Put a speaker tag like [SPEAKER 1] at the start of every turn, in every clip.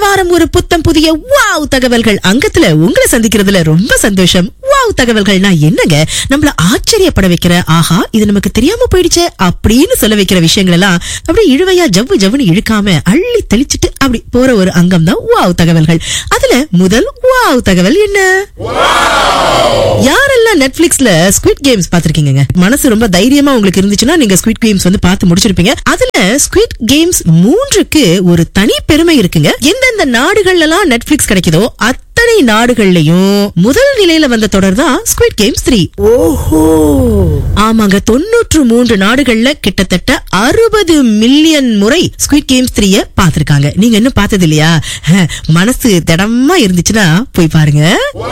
[SPEAKER 1] வாரம் ஒரு புத்தம் புதிய வாவ் தகவல்கள் அங்கத்துல உங்களை சந்திக்கிறதுல ரொம்ப சந்தோஷம் வாவ் தகவல்கள்னா என்னங்க நம்மள ஆச்சரியப்பட வைக்கிற ஆஹா இது நமக்கு தெரியாம போயிடுச்சே அப்படின்னு சொல்ல வைக்கிற விஷயங்கள் எல்லாம் அப்படியே இழுவையா ஜவ்வு ஜவ்வுன்னு இழுக்காம அள்ளி தெளிச்சிட்டு அப்படி போற ஒரு அங்கம் தான் வாவ் தகவல்கள் அதுல முதல் வாவ் தகவல் என்ன யாரெல்லாம் நெட்ஃபிளிக்ஸ்ல ஸ்குவிட் கேம்ஸ் பாத்திருக்கீங்க மனசு ரொம்ப தைரியமா உங்களுக்கு இருந்துச்சுன்னா நீங்க ஸ்குவிட் கேம்ஸ் வந்து பார்த்து முடிச்சிருப்பீங்க அதுல ஸ்குவிட் கேம்ஸ் மூன்றுக்கு ஒரு தனி பெருமை இருக்குங்க எந்தெந்த நாடுகள்ல எல்லாம் நெட்ஃபிளிக்ஸ் கிடைக்குதோ அத்தனை நாடுகள்லயும் முதல் நிலையில வந்த தொடர் தான் ஸ்குவிட் கேம்ஸ் த்ரீ
[SPEAKER 2] ஓஹோ
[SPEAKER 1] ஆமாங்க தொண்ணூற்று மூன்று நாடுகள்ல கிட்டத்தட்ட அறுபது மில்லியன் முறை ஸ்குவிட் கேம்ஸ் த்ரீய பாத்திருக்காங்க நீங்க இன்னும் பார்த்தது இல்லையா ஹ, மனசு திடமா இருந்துச்சுன்னா போய் பாருங்க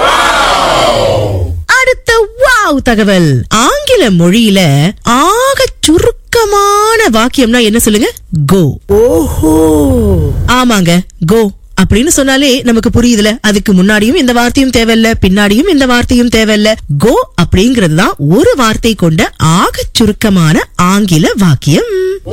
[SPEAKER 1] அடுத்த வாவ் தகவல் ஆங்கில மொழியில ஆக சுருக்கமான வாக்கியம்னா என்ன சொல்லுங்க கோ
[SPEAKER 2] ஓஹோ
[SPEAKER 1] ஆமாங்க கோ அப்படின்னு சொன்னாலே நமக்கு புரியுதுல அதுக்கு முன்னாடியும் இந்த வார்த்தையும் தேவையில்ல பின்னாடியும் இந்த வார்த்தையும் தேவையில்ல கோ அப்படிங்கிறது தான் ஒரு வார்த்தை கொண்ட ஆகச் சுருக்கமான ஆங்கில வாக்கியம்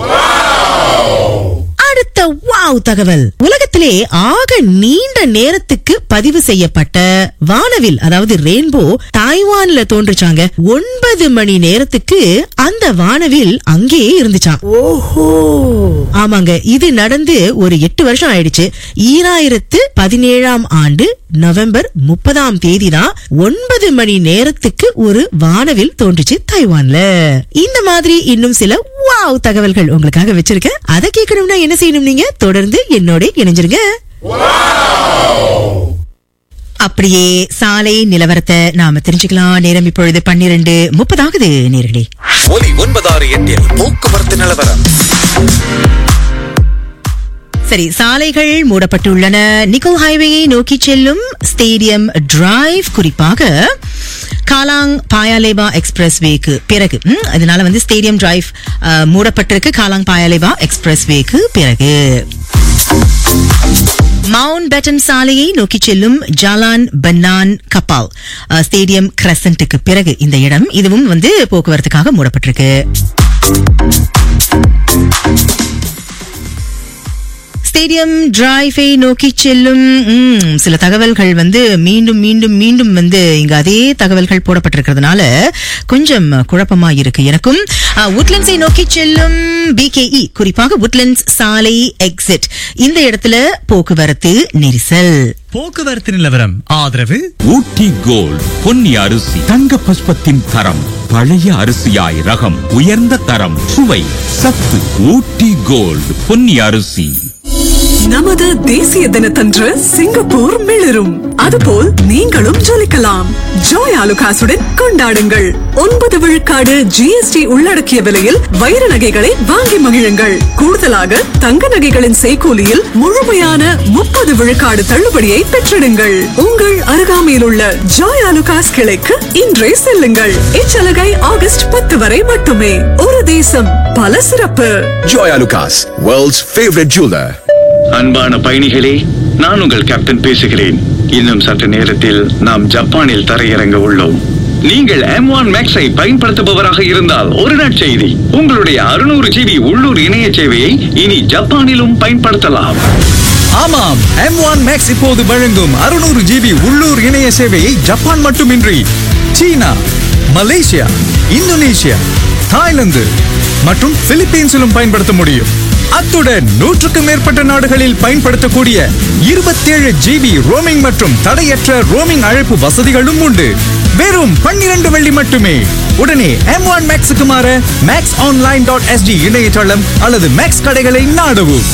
[SPEAKER 1] அடுத்த வாவ் தகவல் உலகத்திலே ஆக நீண்ட நேரத்துக்கு பதிவு செய்யப்பட்ட வானவில் அதாவது ரெயின்போ தாய்வான்ல தோன்றுச்சாங்க ஒன்பது மணி நேரத்துக்கு அந்த வானவில் அங்கேயே இருந்துச்சாம்
[SPEAKER 2] ஓஹோ
[SPEAKER 1] ஆமாங்க இது நடந்து ஒரு எட்டு வருஷம் ஆயிடுச்சு ஈராயிரத்து பதினேழாம் ஆண்டு நவம்பர் முப்பதாம் தேதி தான் ஒன்பது மணி நேரத்துக்கு ஒரு வானவில் தோன்றுச்சு தைவான்ல இந்த மாதிரி இன்னும் சில வாவ் தகவல்கள் உங்களுக்காக வச்சிருக்கேன் அதை கேட்கணும்னா என்ன செய்யணும் நீங்க தொடர்ந்து என்னோட இணைஞ்சிருங்க அப்படியே சாலை நிலவரத்தை நாம தெரிஞ்சுக்கலாம் நேரம் இப்பொழுது பன்னிரண்டு முப்பதாகுது நேர்களே
[SPEAKER 3] ஒலி ஒன்பதாறு எட்டில் போக்குவரத்து நிலவரம்
[SPEAKER 1] சரி சாலைகள் மூடப்பட்டுள்ளன நிக்கோல் ஹைவேயை நோக்கி செல்லும் ஸ்டேடியம் டிரைவ் குறிப்பாக காலாங் பாயாலேபா எக்ஸ்பிரஸ் வேக்கு பிறகு ம், அதனால வந்து ஸ்டேடியம் டிரைவ் அஹ், மூடப்பட்டிருக்கு காலாங் பாயாலேபா எக்ஸ்பிரஸ் வேக்கு பிறகு மவுண்ட் பேட்டன் சாலையை நோக்கி செல்லும் ஜாலான் பன்னான் கப்பால் அஹ், ஸ்டேடியம் கிரசன்ட்டுக்கு பிறகு இந்த இடம் இதுவும் வந்து போக்குவரத்துக்காக மூடப்பட்டிருக்கு ஸ்டேடியம் டிரைவை நோக்கி செல்லும் ம், சில தகவல்கள் வந்து மீண்டும் மீண்டும் மீண்டும் வந்து இங்க அதே தகவல்கள் போடப்பட்டிருக்கிறதுனால கொஞ்சம் குழப்பமா இருக்கு எனக்கும் உட்லண்ட்ஸை நோக்கி செல்லும் பிகேஇ குறிப்பாக உட்லண்ட்ஸ் சாலை எக்ஸிட் இந்த இடத்துல போக்குவரத்து நெரிசல்
[SPEAKER 4] போக்குவரத்து நிலவரம் ஆதரவு
[SPEAKER 5] ஊட்டி கோல்ட் பொன்னி அரிசி தங்க பஸ்பத்தின் தரம் பழைய அரிசியாய் ரகம் உயர்ந்த தரம் சுவை சத்து ஊட்டி கோல்ட் பொன்னி அரிசி
[SPEAKER 6] நமது தேசிய தினத்தன்று சிங்கப்பூர் மிளிரும் அதுபோல் நீங்களும் ஜொலிக்கலாம் ஜோய் ஆலுகாசுடன் கொண்டாடுங்கள் ஒன்பது விழுக்காடு ஜிஎஸ்டி உள்ளடக்கிய விலையில் வைர நகைகளை வாங்கி மகிழுங்கள் கூடுதலாக தங்க நகைகளின் செய்கூலியில் முழுமையான முப்பது விழுக்காடு தள்ளுபடியை பெற்றிடுங்கள் உங்கள் அருகாமையில் உள்ள ஜோய் ஆலுகாஸ் கிளைக்கு இன்றே செல்லுங்கள் இச்சலுகை ஆகஸ்ட் பத்து வரை மட்டுமே ஒரு தேசம் பல சிறப்பு
[SPEAKER 7] Joya Lucas, world's favorite jeweler.
[SPEAKER 8] அன்பான பயணிகளே நான் உங்கள் கேப்டன் பேசுகிறேன் இன்னும் சற்று நேரத்தில் நாம் ஜப்பானில் தரையிறங்க உள்ளோம் நீங்கள் எம் ஒன் மேக்ஸை பயன்படுத்துபவராக இருந்தால் ஒரு நற்செய்தி உங்களுடைய அறுநூறு ஜிபி உள்ளூர் இணைய சேவையை இனி ஜப்பானிலும் பயன்படுத்தலாம்
[SPEAKER 4] ஆமாம் எம் ஒன் மேக்ஸ் இப்போது வழங்கும் அறுநூறு ஜிபி உள்ளூர் இணைய சேவையை ஜப்பான் மட்டுமின்றி சீனா மலேசியா இந்தோனேஷியா தாய்லாந்து மற்றும் பிலிப்பீன்ஸிலும் பயன்படுத்த முடியும் அத்துடன் நூற்றுக்கும் மேற்பட்ட நாடுகளில் பயன்படுத்தக்கூடிய இருபத்தேழு ஜிபி ரோமிங் மற்றும் தடையற்ற ரோமிங் அழைப்பு வசதிகளும் உண்டு வெறும் பன்னிரண்டு வெள்ளி மட்டுமே உடனே எம் ஒன் மேக்ஸுக்கு மாற மேக்ஸ் ஆன்லைன் டாட் எஸ்டி இணையதளம் அல்லது மேக்ஸ் கடைகளை நாடவும்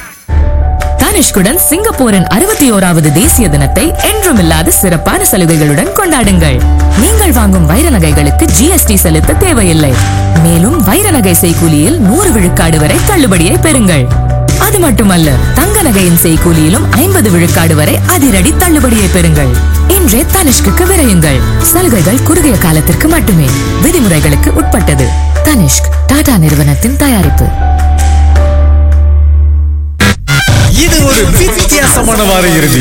[SPEAKER 9] தனிஷ்குடன் சிங்கப்பூரின் அறுபத்தி ஓராவது தேசிய தினத்தை என்றுமில்லாத சிறப்பான சலுகைகளுடன் கொண்டாடுங்கள் நீங்கள் வாங்கும் வைர நகைகளுக்கு ஜிஎஸ்டி செலுத்த தேவையில்லை மேலும் வைர நகை செய்கூலியில் நூறு விழுக்காடு வரை தள்ளுபடியை பெறுங்கள் அது மட்டுமல்ல தங்க நகையின் செய்கூலியிலும் ஐம்பது விழுக்காடு வரை அதிரடி தள்ளுபடியை பெறுங்கள் இன்றே தனிஷ்குக்கு விரையுங்கள் சலுகைகள் குறுகிய காலத்திற்கு மட்டுமே விதிமுறைகளுக்கு உட்பட்டது தனிஷ்க் டாடா நிறுவனத்தின் தயாரிப்பு
[SPEAKER 4] இது ஒரு வித்தியாசமான வார இறுதி